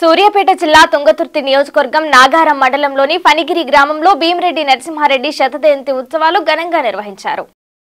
సూర్యాపేట జిల్లా తుంగతుర్తి నియోజకవర్గం నాగారం మండలంలోని ఫణిగిరి గ్రామంలో భీమిరెడ్డి నరసింహారెడ్డి శతజయంతి ఉత్సవాలు ఘనంగా నిర్వహించారు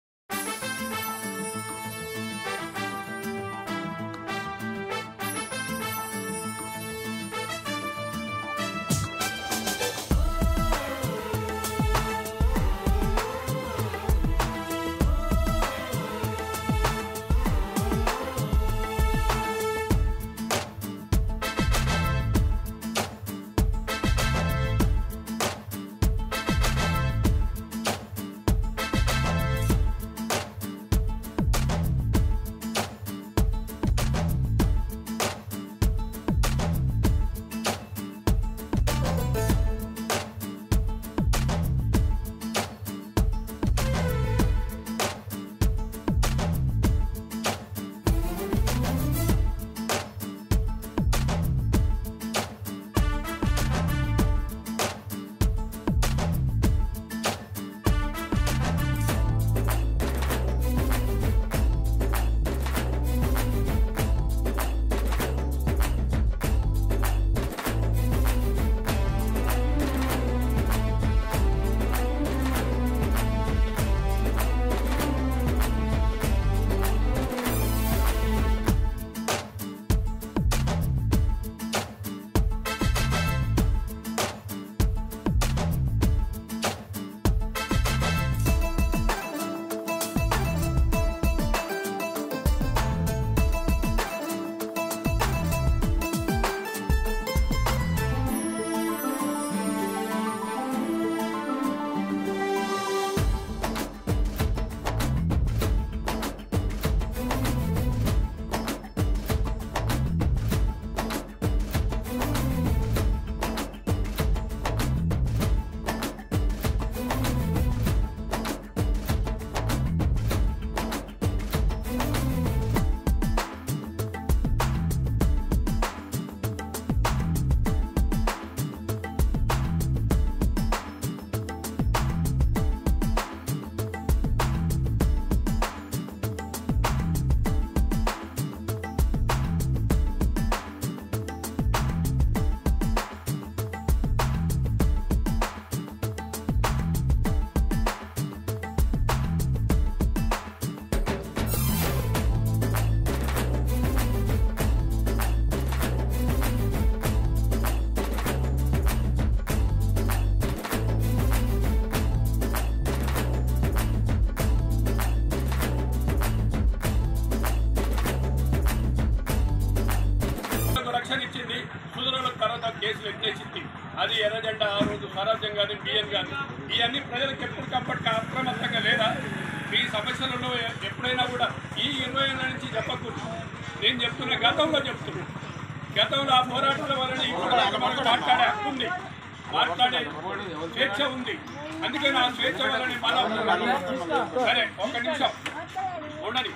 ఒక రక్షణ ఇచ్చింది కుదురులకు తర్వాత కేసులు ఎత్తేసింది అది ఎర్రజెండా ఆ రోజు స్వరాజ్యం కానీ బియ్యం కానీ ఇవన్నీ ప్రజలకు ఎప్పటికప్పటికి అప్రమత్తంగా లేదా మీ సమస్యలలో ఎప్పుడైనా కూడా ఈ ఇరవై ఏళ్ళ నుంచి చెప్పకూడదు నేను చెప్తున్నా గతంలో చెప్తున్నా గతంలో ఆ పోరాటాల వలన ఇప్పుడు దాకా మనకు మాట్లాడే హక్కు ఉంది మాట్లాడే స్వేచ్ఛ ఉంది అందుకే నా స్వేచ్ఛ వలన మనం సరే ఒక నిమిషం ఉండని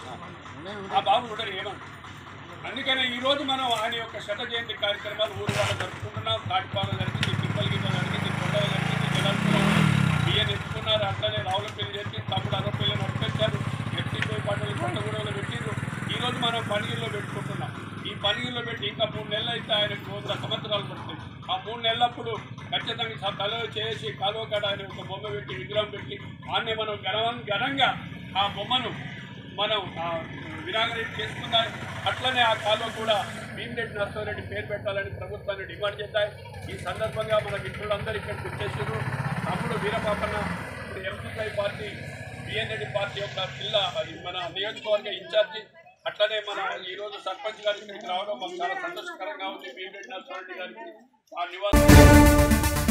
ఆ బాబు ఉండని ఏమన్నా అందుకనే ఈ రోజు మనం ఆయన యొక్క శత జయంతి కార్యక్రమాలు ఊరు వాళ్ళు జరుపుకుంటున్నాం తాటిపాలెం జరిగింది తిప్పలగిన జరిగింది కొండవ జరిగింది జలాల్పురం బియ్యం ఎత్తుకున్నారు అట్లనే రావులపల్లి జరిగింది తమ్ముడు అరపల్లి నడిపించారు ఎత్తిపోయి పండుగలు కొండగూడలో పెట్టిండ్రు ఈ రోజు మనం పనిగిరిలో పెట్టుకుంటున్నాం ఈ పనిగిరిలో పెట్టి ఇంకా మూడు నెలలు అయితే ఆయనకు వంద సంవత్సరాలు పడుతుంది ఆ మూడు నెలలప్పుడు ఖచ్చితంగా స- తల చేసి కాలువ కాడ ఆయన ఒక బొమ్మ పెట్టి విగ్రహం పెట్టి ఆన్నే మనం ఘనం ఘనంగా ఆ బొమ్మను మనం ఆ, వినాగరేట్ చేసుకుందాం అట్లనే ఆ కాలువ కూడా భీమిరెడ్డి నరసింహారెడ్డి పేరు పెట్టాలని ప్రభుత్వాన్ని డిమాండ్ చేద్దాం ఈ సందర్భంగా మన మిత్రులందరూ ఇక్కడికి వచ్చేసారు తమ్ముడు వీరపాపన్న ఇప్పుడు MPI party B N Reddy party యొక్క జిల్లా అది మన నియోజకవర్గ ఇన్ఛార్జి అట్లనే మన ఈ రోజు సర్పంచ్ గారి ఇక్కడికి రావడం మాకు చాలా సంతోషకరంగా ఉంది భీమిరెడ్డి నరసింహారెడ్డి గారికి ఆ నివాసం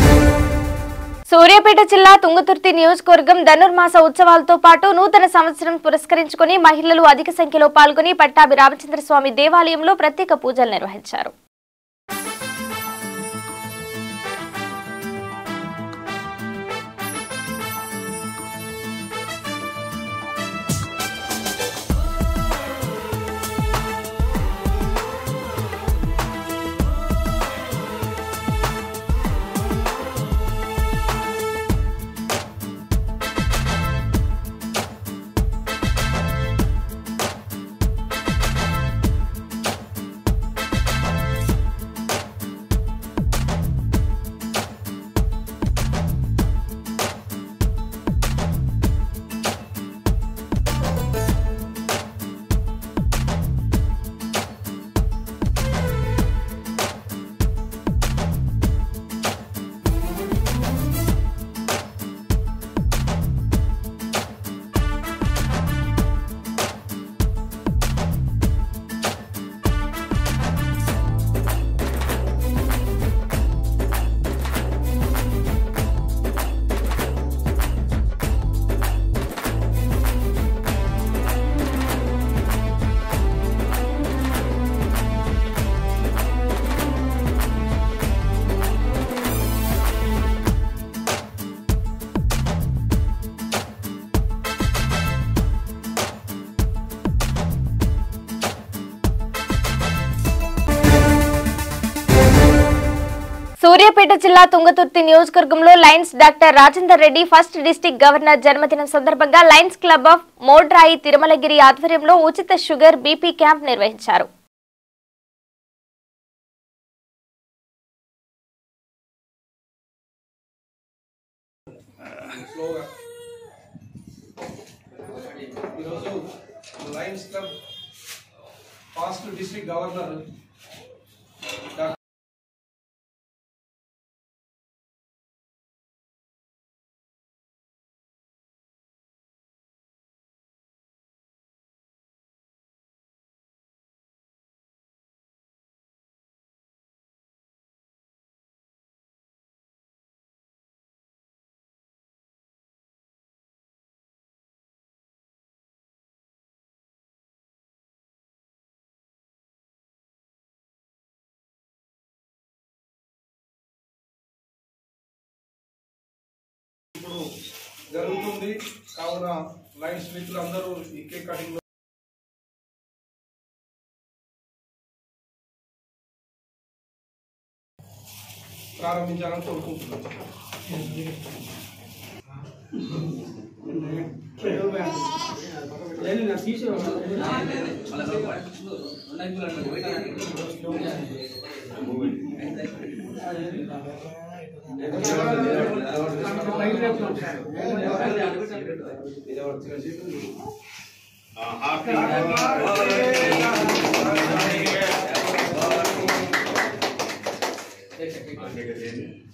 సూర్యాపేట జిల్లా తుంగతుర్తి నియోజకవర్గం ధనుర్మాస ఉత్సవాలతో పాటు నూతన సంవత్సరం పురస్కరించుకుని మహిళలు అధిక సంఖ్యలో పాల్గొని పట్టాభి రామచంద్ర స్వామి దేవాలయంలో ప్రత్యేక పూజలు నిర్వహించారు సూర్యాపేట జిల్లా తుంగతుర్తి నియోజకవర్గంలో lions doctor Rajender Reddy first district governor జన్మదినం సందర్భంగా లయన్స్ క్లబ్ ఆఫ్ మోడ్రాయి తిరుమలగిరి ఆధ్వర్యంలో ఉచిత షుగర్ బీపీ క్యాంప్ నిర్వహించారు స్లోగా ఈరోజు lions club past district governor doctor ఇప్పుడు జరుగుతుంది కావున లయన్స్ మిత్రులందరూ ఈ కేక్ కటింగ్ ప్రారంభించాలని కోరుకుంటున్నాను హ్యాపీ